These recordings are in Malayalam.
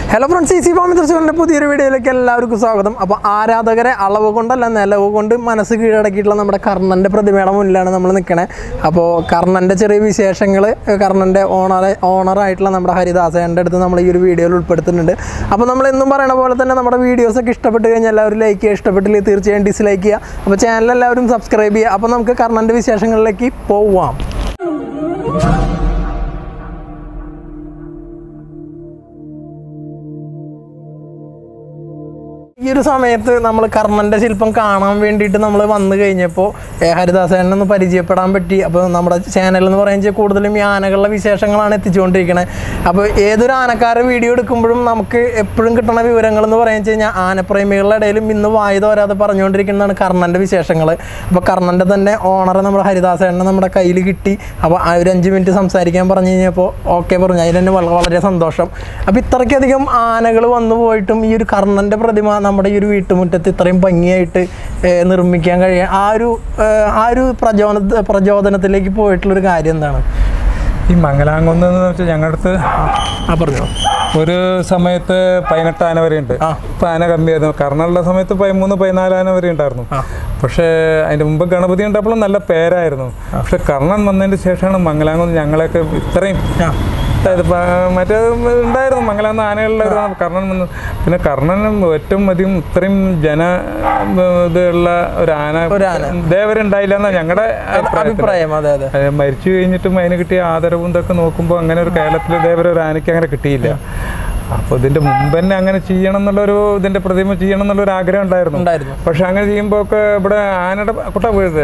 ഹലോ ഫ്രണ്ട്സ് ഈ സി ഫാമി ദർശകരുടെ പുതിയൊരു വീഡിയോയിലേക്ക് എല്ലാവർക്കും സ്വാഗതം അപ്പോൾ ആരാധകരെ അളവ് കൊണ്ടല്ല നിലവ് കൊണ്ട് മനസ്സ് കീഴടക്കിയിട്ടുള്ള നമ്മുടെ കർണൻ്റെ പ്രതിമയുടെ മുന്നിലാണ് നമ്മൾ നിൽക്കണേ അപ്പോൾ കർണൻ്റെ ചെറിയ വിശേഷങ്ങൾ കർണൻ്റെ ഓണർ ഓണറായിട്ടുള്ള നമ്മുടെ ഹരിദാസേൻ്റെ അടുത്ത് നമ്മൾ ഈ ഒരു വീഡിയോയിൽ ഉൾപ്പെടുത്തുന്നുണ്ട് അപ്പോൾ നമ്മൾ എന്നും പറയുന്ന പോലെ തന്നെ നമ്മുടെ വീഡിയോസൊക്കെ ഇഷ്ടപ്പെട്ട് കഴിഞ്ഞാൽ എല്ലാവരും ലൈക്ക് ചെയ്യുക ഇഷ്ടപ്പെട്ടില്ലെങ്കിൽ തീർച്ചയായും ഡിസ്ലൈക്ക് ചെയ്യുക അപ്പോൾ ചാനൽ എല്ലാവരും സബ്സ്ക്രൈബ് ചെയ്യുക അപ്പോൾ നമുക്ക് കർണൻ്റെ വിശേഷങ്ങളിലേക്ക് പോവാം ഈ ഒരു സമയത്ത് നമ്മൾ കർണൻ്റെ ശില്പം കാണാൻ വേണ്ടിയിട്ട് നമ്മൾ വന്നു കഴിഞ്ഞപ്പോൾ ഹരിദാസേനെ ഒന്ന് പരിചയപ്പെടാൻ പറ്റി അപ്പോൾ നമ്മുടെ ചാനൽ എന്ന് പറയുന്നത് കൂടുതലും ഈ ആനകളുടെ വിശേഷങ്ങളാണ് എത്തിച്ചുകൊണ്ടിരിക്കുന്നത് അപ്പോൾ ഏതൊരു ആനക്കാരെ വീഡിയോ എടുക്കുമ്പോഴും നമുക്ക് എപ്പോഴും കിട്ടുന്ന വിവരങ്ങൾ എന്ന് പറയുന്നത് കഴിഞ്ഞാൽ ആനപ്രേമികളുടെ ഇടയിലും ഇന്ന് വായു തോരാതെ പറഞ്ഞുകൊണ്ടിരിക്കുന്നതാണ് കർണൻ്റെ വിശേഷങ്ങൾ അപ്പോൾ കർണൻ്റെ തന്നെ ഓണറെ നമ്മുടെ ഹരിദാസേനെ നമ്മുടെ കയ്യിൽ കിട്ടി അപ്പോൾ ആ ഒരു അഞ്ച് മിനിറ്റ് സംസാരിക്കാൻ പറഞ്ഞു കഴിഞ്ഞപ്പോൾ ഓക്കെ പറഞ്ഞു അതിൽ തന്നെ വളരെ വളരെ സന്തോഷം അപ്പോൾ ഇത്രയ്ക്കധികം ആനകൾ വന്നു പോയിട്ടും ഈ ഒരു കർണൻ്റെ പ്രതിമ നമ്മുടെ ഈ ഒരു വീട്ടുമുറ്റത്ത് ഇത്രയും ഭംഗിയായിട്ട് ഏഹ്, നിർമ്മിക്കാൻ കഴിയാൻ ആ ഒരു ഏഹ്, ആ ഒരു പ്രചോദന പ്രചോദനത്തിലേക്ക് പോയിട്ടുള്ളൊരു കാര്യം എന്താണ് ഈ മംഗലാംകുന്ന് എന്ന് വെച്ചാൽ ഞങ്ങളുടെ അടുത്ത് ആ പറഞ്ഞോ ഒരു സമയത്ത് പതിനെട്ട് ആന വരെ ഉണ്ട് ആ. ഇപ്പം ആന കമ്മിയായിരുന്നു കർണുള്ള സമയത്ത് പതിമൂന്ന് പതിനാല് ആന വരെ ഉണ്ടായിരുന്നു ആ. പക്ഷേ അതിൻ്റെ മുമ്പ് ഗണപതി ഉണ്ടപ്പോഴും നല്ല പേരായിരുന്നു പക്ഷെ കർണൻ വന്നതിന് ശേഷമാണ് മംഗലാംകുന്ന് ഞങ്ങളെയൊക്കെ ഇത്രയും ആ അതായത് പ- മറ്റേ മംഗലാംകുന്ന് മംഗലാംകുന്ന് ആനകളിലെ ഒരു കർണൻ വന്ന് പിന്നെ കർണനും ഏറ്റവും അധികം ഇത്രയും ജന ഇതുള്ള ഒരു ആന ഒരു ആന. ഇതേവരെ ഉണ്ടായില്ല എന്നാണ് ഞങ്ങളുടെ അഭിപ്രായം അഭിപ്രായം അതെ അതെ അത് മരിച്ചു കഴിഞ്ഞിട്ടും അതിന് കിട്ടിയ ആദരവും ഇതൊക്കെ നോക്കുമ്പോൾ അങ്ങനെ ഒരു കേരളത്തിൽ ഇതേവരെ ഒരു ആനയ്ക്ക് അങ്ങനെ കിട്ടിയില്ല അപ്പോൾ ഇതിന്റെ മുമ്പ് തന്നെ അങ്ങനെ ചെയ്യണം എന്നുള്ളൊരു ഇതിന്റെ പ്രതിമ ചെയ്യണം എന്നുള്ളൊരു ആഗ്രഹം ഉണ്ടായിരുന്നു ഉണ്ടായിരുന്നു പക്ഷെ അങ്ങനെ ചെയ്യുമ്പോൾ ഒക്കെ ഇവിടെ ആനയുടെ കുട്ട വീഴത്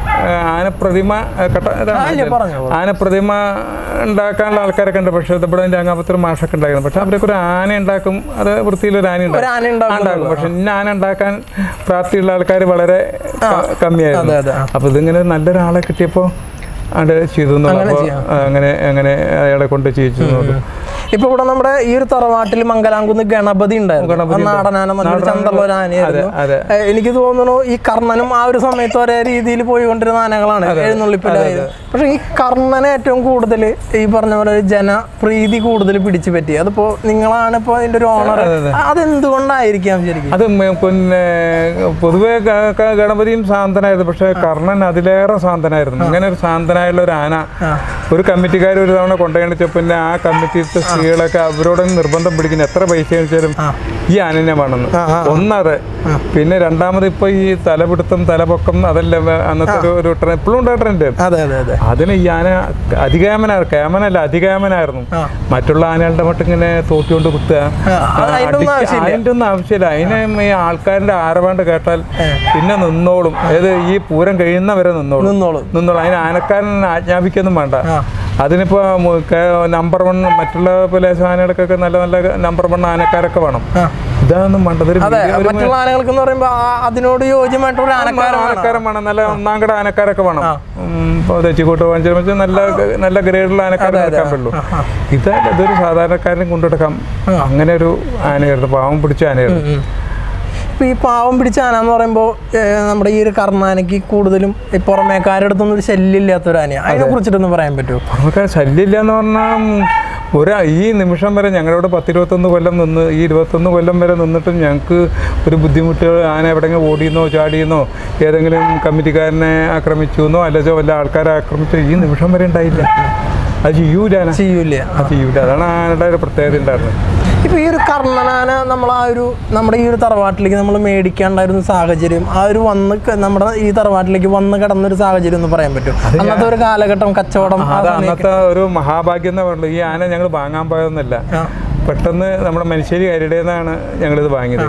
ആന പ്രതിമ ഏ, കട്ട ഇതാണ് ആ, ഇല്ല, പറഞ്ഞോ. ആന പ്രതിമ ഉണ്ടാക്കാനുള്ള ആൾക്കാരൊക്കെ ഉണ്ട് പക്ഷെ ഇത് ഇവിടെ രംഗാപുരത്തിൽ മാഷൊക്കെ ഉണ്ടായിരുന്നു പക്ഷെ അവരൊക്കെ ഒരു ആന ഉണ്ടാക്കും അത് വൃത്തിയിലൊരു ആന ഒരു ആന ഉണ്ടാക്കും ഉണ്ടാക്കും പക്ഷെ ഇന്ന ആന ഉണ്ടാക്കാൻ പ്രാപ്തിയുള്ള ആൾക്കാർ വളരെ ക- കമ്മിയായിരുന്നു അതെ, അതെ, ആ. അപ്പൊ ഇതിങ്ങനെ നല്ലൊരാളെ കിട്ടിയപ്പോൾ അത് ചെയ്തു എന്നുള്ളപ്പോ അങ്ങനെ അങ്ങനെ അയാളെ കൊണ്ട് ചെയ്യിച്ചു എന്നുള്ളൂ. ഇപ്പൊ ഇവിടെ നമ്മുടെ ഈ ഒരു തറവാട്ടിൽ മംഗലാംകുന്ന് ഗണപതി ഉണ്ടായിരുന്നു ഗണപതി ആ നാടനാന നല്ലൊരു ചന്തമുള്ള ഒരു ആനയായിരുന്നു അതെ, ഏ, എനിക്ക് തോന്നുന്നു ഈ കർണനും ആ ഒരു സമയത്ത് ഒരേ രീതിയിൽ പോയിക്കൊണ്ടിരുന്ന ആനകളാണ് എഴുന്നള്ളിപ്പിലായത് പക്ഷെ ഈ കർണനെ ഏറ്റവും കൂടുതൽ ഈ പറഞ്ഞ പോലെ ഒരു ജനപ്രീതി കൂടുതൽ പിടിച്ചു പറ്റി അതിപ്പോ നിങ്ങളാണ് ഇപ്പൊ അതിന്റെ ഒരു ഓണർ അതെന്തുകൊണ്ടായിരിക്കാം ശരിക്കും അത് മ- പിന്നെ പൊതുവെ ഗ- ഗ- ഗണപതിയും ശാന്തനായിരുന്നു പക്ഷെ കർണൻ അതിലേറെ ശാന്തനായിരുന്നു ഇങ്ങനെ ഒരു ശാന്തനായുള്ള ഒരു ആന ഒരു കമ്മിറ്റിക്കാർ ഒരു തവണ കൊണ്ടുപോയി പിന്നെ ആ കമ്മിറ്റിയിലത്തെ സ്ത്രീകളൊക്കെ അവരോടൊന്നും നിർബന്ധം പിടിക്കുന്ന എത്ര പൈസ ചോദിച്ചാലും ഈ ആനനെ വേണമെന്ന് ഒന്നത് പിന്നെ രണ്ടാമത് ഇപ്പൊ ഈ തലപിടുത്തം തലപൊക്കം അതെല്ലാം അന്നത്തെ ഒരു- ഒരു ട്രെൻഡ് ഇപ്പോഴും ഉണ്ട് ട്രെൻഡ് അതെ അതെ അതെ അതിന് ഈ ആന അധികാമന കേമനല്ല അധികാമനായിരുന്നു മറ്റുള്ള ആനകളുടെ മട്ടും ഇങ്ങനെ തോട്ടിക്കൊണ്ട് കുത്തുക ആ, അതിന്റെ ഒന്നും അടിക്ക- ആവശ്യമില്ല. അതിന്റെ ഒന്നും ആവശ്യമില്ല അതിന് ഈ ആൾക്കാരുടെ ആരവാണ്ട് കേട്ടാൽ പിന്നെ നിന്നോളും ഏത് ഈ പൂരം കഴിയുന്നവരെ നിന്നോളും നിന്നോളും നിന്നോളും അതിന് ആനക്കാരൻ ആജ്ഞാപിക്കൊന്നും വേണ്ട ആ. അതിനിപ്പോ മു- കേ- നമ്പർ വൺ മറ്റുള്ള പോലെ ആനകൾക്കൊക്കെ നല്ല നല്ല നമ്പർ വൺ ആനക്കാരൊക്കെ വേണം ആ. ഇതൊന്നും വേണ്ടത് ഒരു അതെ ഒരു മറ്റുള്ള ആനകൾക്ക് എന്ന് പറയുമ്പോ ആ- അതിനോട് യോജ്യമായിട്ടുള്ള ഒരു ആനക്കാരൻ വേണം. ആനക്കാരൻ വേണം നല്ല ഒന്നാം കട ആനക്കാരൊക്കെ വേണം ഇപ്പോൾ തെച്ചിക്കോട്ട് വാങ്ങിച്ചാൽ വെച്ചാൽ നല്ല നല്ല ഗ്രേഡുള്ള ആനക്കാരെ എടുക്കാൻ പറ്റുള്ളൂ ഇതല്ല ഇതൊരു സാധാരണക്കാരനെ കൊണ്ടെടുക്കാം അങ്ങനെ ഒരു ആനയായിരുന്നു പാവം പിടിച്ച ആനയായിരുന്നു ഇപ്പൊ ഈ പാവം പിടിച്ച ആന എന്ന് പറയുമ്പോൾ നമ്മുടെ ഈ ഒരു കർണാനയ്ക്ക് കൂടുതലും ഈ പുറമേക്കാരടുത്തൊന്നും ഒരു ശല്യമില്ലാത്ത ഒരു ആനയാണ് അതിനെ കുറിച്ചിട്ടൊന്ന് പറയാൻ പറ്റുമോ നമുക്ക് ശല്യമില്ല എന്ന് പറഞ്ഞാൽ ഒരു ഈ നിമിഷം വരെ ഞങ്ങളോട് പത്തിരുപത്തൊന്ന് കൊല്ലം നിന്ന് ഈ ഇരുപത്തൊന്ന് കൊല്ലം വരെ നിന്നിട്ടും ഞങ്ങൾക്ക് ഒരു ബുദ്ധിമുട്ട് ആന എവിടെയെങ്കിലും ഓടിയെന്നോ ചാടിയെന്നോ ഏതെങ്കിലും കമ്മിറ്റിക്കാരനെ ആക്രമിച്ചു എന്നോ അല്ലെങ്കിൽ വല്ല ആൾക്കാരെ ആക്രമിച്ചോ ഈ നിമിഷം വരെ ഉണ്ടായില്ല അത് ചെയ്യൂല ആന ചെയ്യൂല അത് ചെയ്യൂല അതാണ് ആനയുടെ ഒരു പ്രത്യേകത ഉണ്ടായിരുന്നത് ഇപ്പൊ ഈ ഒരു കർണനാന നമ്മൾ ആ ഒരു നമ്മുടെ ഈ ഒരു തറവാട്ടിലേക്ക് നമ്മൾ മേടിക്കാണ്ടായിരുന്ന സാഹചര്യം ആ ഒരു വന്ന് ക- നമ്മുടെ ഈ തറവാട്ടിലേക്ക് വന്ന് കിടന്നൊരു സാഹചര്യം ഒന്ന് പറയാൻ പറ്റും അന്നത്തെ ഒരു കാലഘട്ടം കച്ചവടം ആ അത് സമയം- അന്നത്തെ ഒരു മഹാഭാഗ്യം എന്നാ പറയുള്ളൂ ഈ ആന ഞങ്ങൾ വാങ്ങാൻ പോയതൊന്നുമല്ല ആ. പെട്ടെന്ന് നമ്മുടെ മനുഷ്യരി കരുടേന്നാണ് ഞങ്ങളിത് വാങ്ങിയത്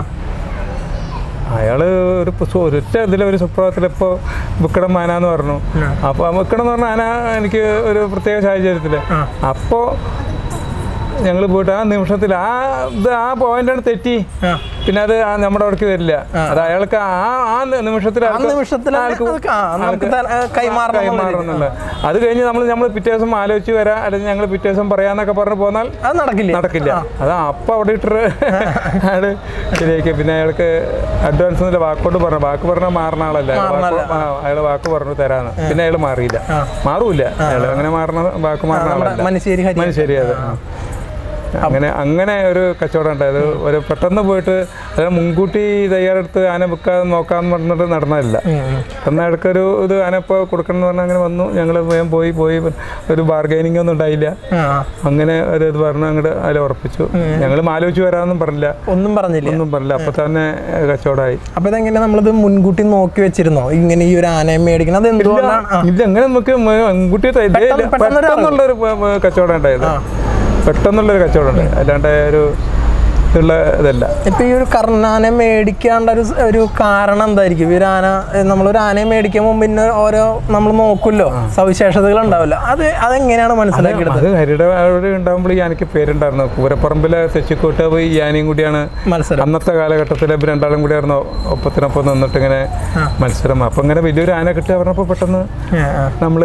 അയാള് ഒരു പു- സു- ഒരൊറ്റ ഇതിലെ ഒരു സുപ്രഭാതത്തിൽ ഇപ്പോൾ വിക്കടം ആന എന്ന് പറഞ്ഞു അപ്പോൾ വിക്കടം എന്ന് പറഞ്ഞ ആന എനിക്ക് ഒരു പ്രത്യേക സാഹചര്യത്തിൽ അപ്പോൾ ഞങ്ങൾ പോയിട്ട് ആ നിമിഷത്തിൽ ആ ഇത് ആ പോയിന്റാണ് തെറ്റി ആ. പിന്നെ അത് ആ നമ്മുടെ അവിടേക്ക് വരില്ല അത് അയാൾക്ക് ആ ആ നിമിഷത്തിൽ ആ ആൾക്ക് നിമിഷത്തിൽ ആൾക്ക് അത് ആ, നമുക്ക് ത- ആ, കൈമാറണം എന്നുള്ള രീതി. കൈമാറണമെന്നുള്ള അത് കഴിഞ്ഞ് നമ്മൾ നമ്മൾ പിറ്റേ ദിവസം ആലോചിച്ച് വരാം അല്ലെങ്കിൽ ഞങ്ങൾ പിറ്റേ ദിവസം പറയാന്നൊക്കെ പറഞ്ഞ് പോന്നാൽ അത് നടക്കില്ല നടക്കില്ല അത് അപ്പം അവിടെ ഇട്ടിട്ട് അയാള് ശരിയാക്കി പിന്നെ അയാൾക്ക് അഡ്വാൻസ് എന്നില്ല വാക്കോട്ട് പറഞ്ഞു വാക്ക് പറഞ്ഞാൽ മാറുന്ന ആളല്ല അയാൾ വാക്ക് പറഞ്ഞു തരാന്ന് പിന്നെ അയാൾ മാറിയില്ല മാറൂല അയാൾ അങ്ങനെ മാറണ വാക്ക് മാറുന്ന നമ്മുടെ ആളല്ല മനശ്ശേരി ഹരി ശരി അതെ അങ്ങനെ അങ്ങനെ ഒരു കച്ചവടം ഉണ്ടായത് ഒരു പെട്ടെന്ന് പോയിട്ട് അത് മുൻകൂട്ടി തയ്യാറെടുത്ത് ആന വിൽക്കാതെ നോക്കാന്ന് പറഞ്ഞിട്ട് നടന്നതല്ല എന്നാൽ ഇടയ്ക്കൊരു ഇത് ആന ഇപ്പോൾ കൊടുക്കണം എന്ന് പറഞ്ഞാൽ അങ്ങനെ വന്നു ഞങ്ങൾ വേഗം പോയി പോയി ഒരു ബാർഗൈനിങ് ഒന്നും ഉണ്ടായില്ല ആ, അങ്ങനെ ഒരു ഇത് പറഞ്ഞു അങ്ങോട്ട് അതിൽ ഉറപ്പിച്ചു ഞങ്ങൾ ആലോചിച്ച് വരാമെന്നും പറഞ്ഞില്ല ഒന്നും പറഞ്ഞില്ല ഒന്നും പറഞ്ഞില്ല അപ്പൊ തന്നെ കച്ചവടമായി അപ്പൊ ഇതെങ്ങനെ നമ്മളിത് മുൻകൂട്ടി നോക്കി വെച്ചിരുന്നോ ഇങ്ങനെ ഈ ഒരു ആനയെ മേടിക്കണം അത് എന്തുകൊണ്ടാണ് ആ, ഇത് എങ്ങനെ നമുക്ക് മുൻകൂട്ടി പെട്ടെന്ന് പെട്ടെന്നൊരു പെട്ടെന്നുള്ളൊരു പ- പ- കച്ചവടം ഉണ്ടായത് പെട്ടെന്നുള്ളൊരു കച്ചവടം ഉണ്ടായി അല്ലാണ്ട് ഒരു ഇതുള്ള ഇതല്ല ഇപ്പൊ ഈ ഒരു കർണാനെ മേടിക്കാണ്ട ഒരു സ്- ഒരു കാരണം എന്തായിരിക്കും ഈ ഒരു ആന ഏ, നമ്മളൊരു ആനയെ മേടിക്കാൻ മുമ്പ് പിന്നെ ഓരോ നമ്മൾ നോക്കുമല്ലോ സവിശേഷതകൾ ഉണ്ടാവില്ല അത് അതെങ്ങനെയാണ് മനസ്സിലാക്കിയെടുത്തത് അത് ഹരിയുടെ അവിടെ ഉണ്ടാകുമ്പോൾ ഈ ആനയ്ക്ക് പേരുണ്ടായിരുന്നു പൂരപ്പറമ്പിലെ തെച്ചിക്കോട്ട് പോയി ഈ ആനയും കൂടിയാണ് മത്സരം അന്നത്തെ കാലഘട്ടത്തിൽ ഇവർ രണ്ടാളും കൂടിയായിരുന്നു ഒപ്പത്തിനൊപ്പം നിന്നിട്ട് ഇങ്ങനെ മത്സരം അപ്പം ഇങ്ങനെ വലിയൊരു ആന കിട്ടുക പറഞ്ഞപ്പോൾ പെട്ടെന്ന് ആ, ആ. നമ്മൾ